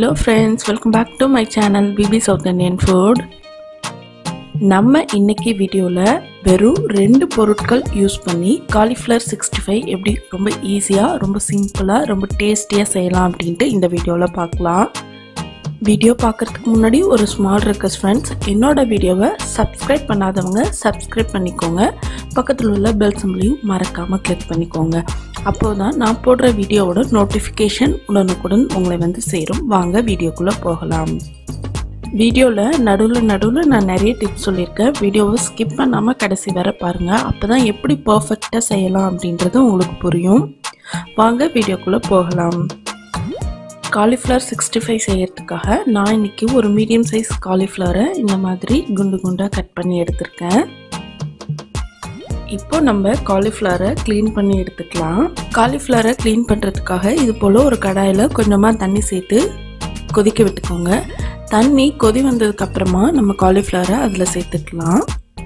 hello friends welcome back to my channel BB south Indian food நம்ம இன்னைக்கு வீடியோவில் வெறும் ரெண்டு பொருட்கள் யூஸ் பண்ணி காலிஃப்ளவர் சிக்ஸ்டி ஃபைவ் எப்படி ரொம்ப ஈஸியாக ரொம்ப சிம்பிளாக ரொம்ப டேஸ்டியாக செய்யலாம் அப்படின்ட்டு இந்த வீடியோவில் பார்க்கலாம் வீடியோ பார்க்குறதுக்கு முன்னாடி ஒரு ஸ்மால் ரெக்வஸ்ட் ஃப்ரெண்ட்ஸ் என்னோட வீடியோவை சப்ஸ்கிரைப் பண்ணாதவங்க சப்ஸ்கிரைப் பண்ணிக்கோங்க பக்கத்தில் உள்ள பெல் சிம்பிளையும் மறக்காமல் கிளிக் பண்ணிக்கோங்க அப்போது தான் நான் போடுற வீடியோவோட நோட்டிஃபிகேஷன் உடனுக்குடன் உங்களை வந்து சேரும் வாங்க வீடியோக்குள்ளே போகலாம் வீடியோவில் நடுவில் நடுவில் நான் நிறைய டிப்ஸ் சொல்லியிருக்கேன் வீடியோவை ஸ்கிப் பண்ணாமல் கடைசி வரை பாருங்கள் அப்போ தான் எப்படி பர்ஃபெக்டாக செய்யலாம் அப்படின்றது உங்களுக்கு புரியும் வாங்க வீடியோக்குள்ளே போகலாம் காலிஃப்ளவர் சிக்ஸ்டி ஃபைவ் செய்யறதுக்காக நான் இன்னைக்கு ஒரு மீடியம் சைஸ் காலிஃப்ளவரை இந்த மாதிரி குண்டு குண்டாக கட் பண்ணி எடுத்திருக்கேன் இப்போ நம்ம காலிஃப்ளவரை க்ளீன் பண்ணி எடுத்துக்கலாம் காலிஃப்ளவரை க்ளீன் பண்ணுறதுக்காக இது போல் ஒரு கடாயில் கொஞ்சமாக தண்ணி சேர்த்து கொதிக்க விட்டுக்கோங்க தண்ணி கொதி வந்ததுக்கப்புறமா நம்ம காலிஃப்ளவரை அதில் சேர்த்துக்கலாம்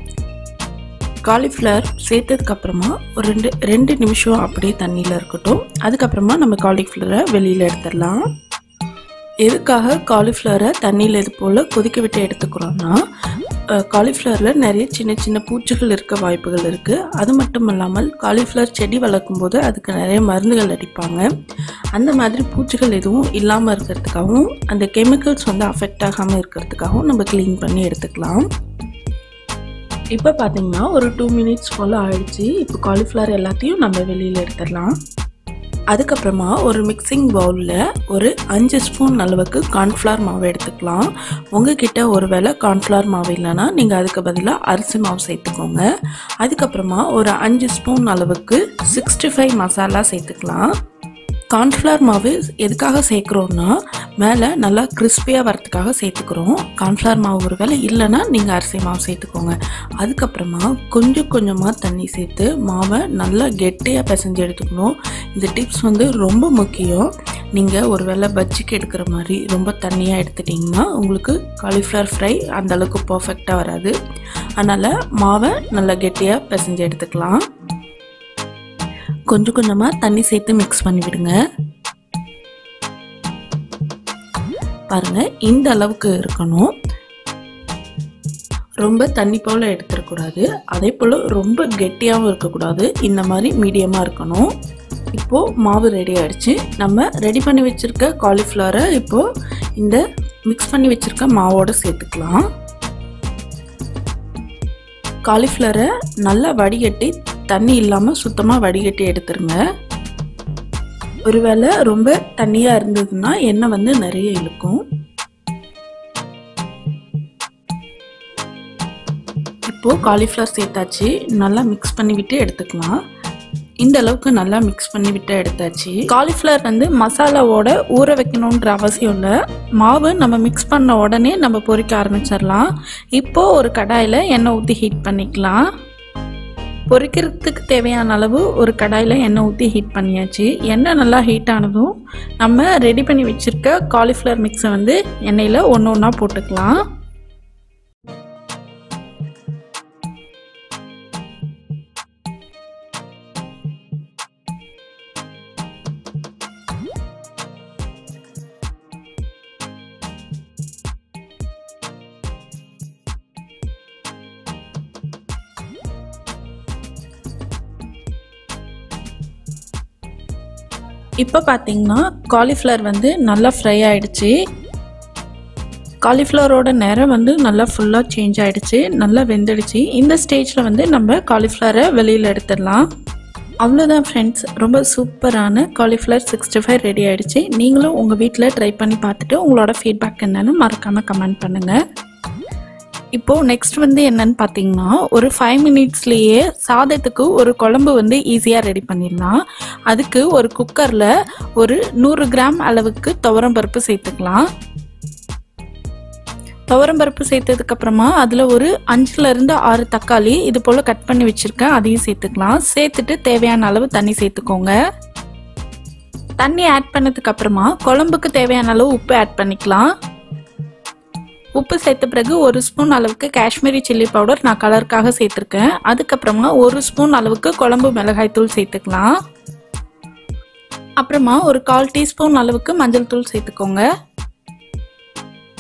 காலிஃப்ளவர் சேர்த்ததுக்கப்புறமா ஒரு ரெண்டு ரெண்டு நிமிஷம் அப்படியே தண்ணியில் இருக்கட்டும் அதுக்கப்புறமா நம்ம காலிஃப்ளவரை வெளியில் எடுத்துடலாம் எதுக்காக காலிஃப்ளவரை தண்ணியில் இது போல் கொதிக்க விட்டு எடுத்துக்கிறோன்னா காலிஃப்ளவரில் நிறைய சின்ன சின்ன பூச்சிகள் இருக்க வாய்ப்புகள் இருக்குது அது மட்டும் இல்லாமல் காலிஃப்ளவர் செடி வளர்க்கும் போது அதுக்கு நிறைய மருந்துகள் அடிப்பாங்க அந்த மாதிரி பூச்சிகள் எதுவும் இல்லாமல் இருக்கிறதுக்காகவும் அந்த கெமிக்கல்ஸ் வந்து அஃபெக்ட் ஆகாமல் இருக்கிறதுக்காகவும் நம்ம க்ளீன் பண்ணி எடுத்துக்கலாம் இப்போ பார்த்தீங்கன்னா ஒரு டூ மினிட்ஸ் போல் ஆயிடுச்சு இப்போ காலிஃப்ளவர் எல்லாத்தையும் நம்ம வெளியில் எடுத்துடலாம் அதுக்கப்புறமா ஒரு மிக்சிங் பவுலில் ஒரு அஞ்சு ஸ்பூன் அளவுக்கு கார்ன்ஃப்ளவர் மாவு எடுத்துக்கலாம் உங்ககிட்ட ஒரு வேளை கார்ன்ஃப்ளவர் மாவு இல்லைன்னா நீங்கள் அதுக்கு பதிலாக அரிசி மாவு சேர்த்துக்கோங்க அதுக்கப்புறமா ஒரு அஞ்சு ஸ்பூன் அளவுக்கு சிக்ஸ்டி ஃபைவ் மசாலா சேர்த்துக்கலாம் கார்ன்ஃப்ளவர் மாவு எதுக்காக சேர்க்குறோன்னா மேலே நல்லா கிறிஸ்பியாக வரத்துக்காக சேர்த்துக்கிறோம் கார்ன்ஃப்ளவர் மாவு ஒரு வேளை இல்லைன்னா நீங்கள் அரிசி மாவு சேர்த்துக்கோங்க அதுக்கப்புறமா கொஞ்சம் கொஞ்சமாக தண்ணி சேர்த்து மாவை நல்லா கெட்டியாக பிசைஞ்சு எடுத்துக்கணும் இந்த டிப்ஸ் வந்து ரொம்ப முக்கியம் நீங்கள் ஒரு வேளை பஜ்ஜிக்கு எடுக்கிற மாதிரி ரொம்ப தண்ணியாக எடுத்துட்டிங்கன்னா உங்களுக்கு காலிஃப்ளவர் ஃப்ரை அந்தளவுக்கு பர்ஃபெக்டாக வராது அதனால் மாவை நல்லா கெட்டியாக பிசைஞ்சு எடுத்துக்கலாம் கொஞ்சம் கொஞ்சமாக தண்ணி சேர்த்து மிக்ஸ் பண்ணி விடுங்க பாருங்க இந்த அளவுக்கு இருக்கணும் ரொம்ப தண்ணி போல் எடுத்துடக்கூடாது அதே போல் ரொம்ப கெட்டியாகவும் இருக்கக்கூடாது இந்த மாதிரி மீடியமாக இருக்கணும் இப்போது மாவு ரெடி ஆகிடுச்சு நம்ம ரெடி பண்ணி வச்சுருக்க காலிஃப்ளவரை இப்போது இந்த மிக்ஸ் பண்ணி வச்சுருக்க மாவோடு சேர்த்துக்கலாம் காலிஃப்ளவரை நல்லா வடிகட்டி தண்ணி இல்லாமல் சுத்தமாக வடிகட்டி எடுத்துருங்க ஒருவேளை ரொம்ப தண்ணியாக இருந்ததுன்னா எண்ணெய் வந்து நிறைய இழுக்கும் இப்போது காலிஃப்ளவர் சேர்த்தாச்சு நல்லா மிக்ஸ் பண்ணி விட்டு எடுத்துக்கலாம் இந்த அளவுக்கு நல்லா மிக்ஸ் பண்ணி விட்டு எடுத்தாச்சு காலிஃப்ளவர் வந்து மசாலாவோட ஊற வைக்கணுன்ற அவசியம் இல்லை மாவு நம்ம மிக்ஸ் பண்ண உடனே நம்ம பொரிக்க ஆரம்பிச்சிடலாம் இப்போது ஒரு கடாயில் எண்ணெய் ஊற்றி ஹீட் பண்ணிக்கலாம் பொரிக்கிறதுக்கு தேவையான அளவு ஒரு கடாயில் எண்ணெய் ஊற்றி ஹீட் பண்ணியாச்சு எண்ணெய் நல்லா ஹீட் ஆனதும் நம்ம ரெடி பண்ணி வச்சுருக்க காலிஃப்ளவர் மிக்ஸை வந்து எண்ணெயில் ஒன்று ஒன்றா போட்டுக்கலாம் இப்போ பார்த்தீங்கன்னா காலிஃப்ளவர் வந்து நல்லா ஃப்ரை ஆகிடுச்சு காலிஃப்ளவரோட நிறம் வந்து நல்லா ஃபுல்லாக சேஞ்ச் ஆகிடுச்சு நல்லா வெந்துடுச்சு இந்த ஸ்டேஜில் வந்து நம்ம காலிஃப்ளவரை வெளியில் எடுத்துடலாம் அவ்வளோதான் ஃப்ரெண்ட்ஸ் ரொம்ப சூப்பரான காலிஃப்ளவர் சிக்ஸ்டி ஃபைவ் ரெடி ஆகிடுச்சு நீங்களும் உங்கள் வீட்டில் ட்ரை பண்ணி பார்த்துட்டு உங்களோட ஃபீட்பேக் என்னென்னு மறக்காமல் கமெண்ட் பண்ணுங்கள் இப்போது நெக்ஸ்ட் வந்து என்னன்னு பார்த்தீங்கன்னா ஒரு ஃபைவ் மினிட்ஸ்லேயே சாதத்துக்கு ஒரு குழம்பு வந்து ஈஸியாக ரெடி பண்ணிடலாம் அதுக்கு ஒரு குக்கரில் ஒரு நூறு கிராம் அளவுக்கு துவரம்பருப்பு சேர்த்துக்கலாம் துவரம்பருப்பு சேர்த்ததுக்கப்புறமா அதில் ஒரு அஞ்சுலேருந்து ஆறு தக்காளி இது போல் கட் பண்ணி வச்சுருக்கேன் அதையும் சேர்த்துக்கலாம் சேர்த்துட்டு தேவையான அளவு தண்ணி சேர்த்துக்கோங்க தண்ணி ஆட் பண்ணதுக்கப்புறமா குழம்புக்கு தேவையான அளவு உப்பு ஆட் பண்ணிக்கலாம் உப்பு சேர்த்த பிறகு ஒரு ஸ்பூன் அளவுக்கு காஷ்மீரி சில்லி பவுடர் நான் கலருக்காக சேர்த்துருக்கேன் அதுக்கப்புறமா ஒரு ஸ்பூன் அளவுக்கு குழம்பு மிளகாய் தூள் சேர்த்துக்கலாம் அப்புறமா ஒரு கால் டீஸ்பூன் அளவுக்கு மஞ்சள் தூள் சேர்த்துக்கோங்க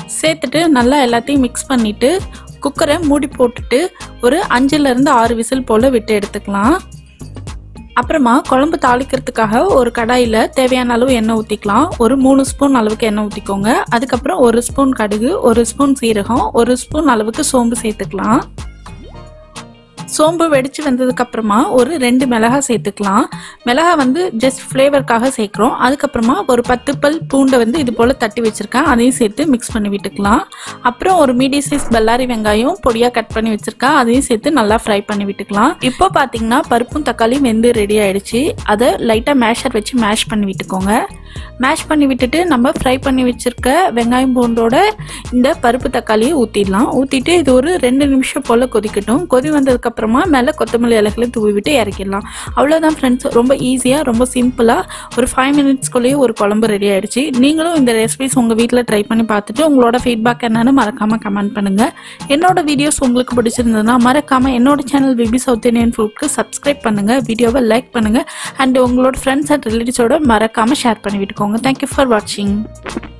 சேர்த்துட்டு நல்லா எல்லாத்தையும் மிக்ஸ் பண்ணிவிட்டு குக்கரை மூடி போட்டுட்டு ஒரு அஞ்சுலேருந்து ஆறு விசில் போல் விட்டு எடுத்துக்கலாம் அப்புறமா குழம்பு தாளிக்கிறதுக்காக ஒரு கடாயில் தேவையான அளவு எண்ணெய் ஊற்றிக்கலாம் ஒரு மூணு ஸ்பூன் அளவுக்கு எண்ணெய் ஊற்றிக்கோங்க அதுக்கப்புறம் ஒரு ஸ்பூன் கடுகு ஒரு ஸ்பூன் சீரகம் ஒரு ஸ்பூன் அளவுக்கு சோம்பு சேர்த்துக்கலாம் சோம்பு வெடிச்சு வந்ததுக்கு அப்புறமா ஒரு ரெண்டு மிளகா சேர்த்துக்கலாம் மிளகா வந்து ஜஸ்ட் ஃப்ளேவருக்காக சேர்க்குறோம் அதுக்கப்புறமா ஒரு பத்து பல் பூண்டை வந்து இது போல் தட்டி வச்சுருக்கேன் அதையும் சேர்த்து மிக்ஸ் பண்ணி விட்டுக்கலாம் அப்புறம் ஒரு மீடியம் சைஸ் பல்லாரி வெங்காயம் பொடியாக கட் பண்ணி வச்சுருக்கேன் அதையும் சேர்த்து நல்லா ஃப்ரை பண்ணி விட்டுக்கலாம் இப்போ பார்த்தீங்கன்னா பருப்பும் தக்காளியும் வெந்து ரெடி ஆயிடுச்சு அதை லைட்டாக மேஷர் வச்சு மேஷ் பண்ணி விட்டுக்கோங்க மேஷ் பண்ணி விட்டுட்டு நம்ம ஃப்ரை பண்ணி வச்சுருக்க வெங்காயம் பூண்டோட இந்த பருப்பு தக்காளியை ஊற்றிடலாம் ஊற்றிட்டு இது ஒரு ரெண்டு நிமிஷம் போல் கொதிக்கட்டும் கொதி வந்ததுக்கப்புறமா மேலே கொத்தமல்லி இலைகளை தூவி விட்டு இறக்கிடலாம் அவ்வளோதான் ஃப்ரெண்ட்ஸ் ரொம்ப ஈஸியாக ரொம்ப சிம்பிளாக ஒரு ஃபைவ் மினிட்ஸ்க்குள்ளேயே ஒரு குழம்பு ரெடி ஆயிடுச்சு நீங்களும் இந்த ரெசிபிஸ் உங்கள் வீட்டில் ட்ரை பண்ணி பார்த்துட்டு உங்களோட ஃபீட்பேக் என்னன்னு மறக்காமல் கமெண்ட் பண்ணுங்கள் என்னோட வீடியோஸ் உங்களுக்கு பிடிச்சிருந்ததுன்னா மறக்காமல் என்னோட சேனல் பிபி சவுத் இந்தியன் ஃபுட்க்கு சப்ஸ்கிரைப் பண்ணுங்கள் வீடியோவை லைக் பண்ணுங்கள் அண்ட் உங்களோட ஃப்ரெண்ட்ஸ் அண்ட் ரிலேட்டிவ்ஸோட மறக்காமல் ஷேர் பண்ணி விட்டுக்கோங்க தேங்க்யூ ஃபார் வாட்சிங்